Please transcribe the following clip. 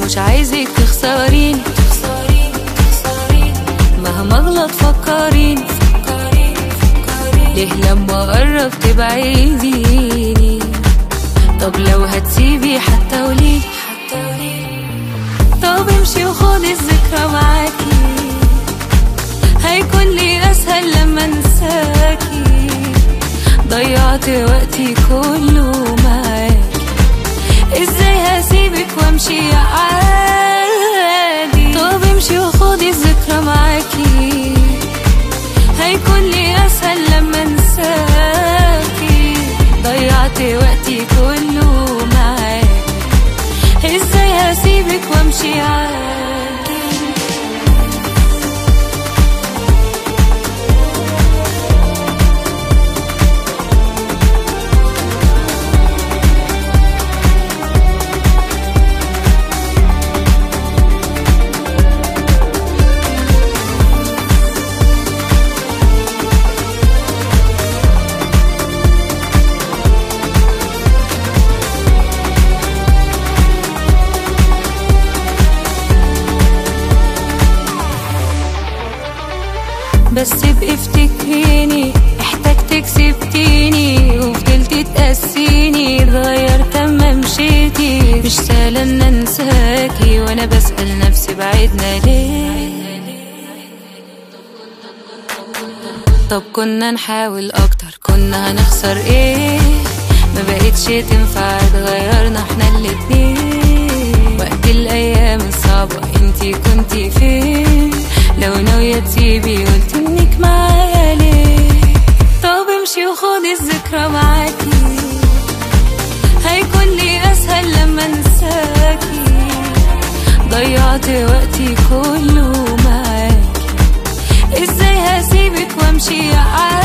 ومش عايزك تخسريني مهما اغلط فكريني ليه لما اقرب تبعديني طب لو هتسيبي حتى قوليلي طب امشي وخدي الذكرى معاكي هيكون لي اسهل لما انساكي ضيعت وقتي كله معاكي ازاي هسيبك وامشي عادي طب امشي وخدي الذكرى معاكي هيكون لي اسهل لما انساكي ضيعت وقتي كله معاكي ازاي هسيبك وامشي عادي بس ابقي افتكريني احتجتك سبتيني وفضلت تقسيني اتغيرت اما مشيتي مش سهل ان انساكي وانا بسأل نفسي بعدنا ليه طب كنا نحاول اكتر كنا هنخسر ايه ما بقتش تنفع اتغيرنا احنا الاتنين وقت الايام الصعبة انتي كنتي فين لو ناوية تسيبي قلت انك معايا ليه طب امشي وخدي الذكرى معاكي هيكون لي اسهل لما انساكي ضيعت وقتي كله معاكي ازاي هسيبك وامشي عادي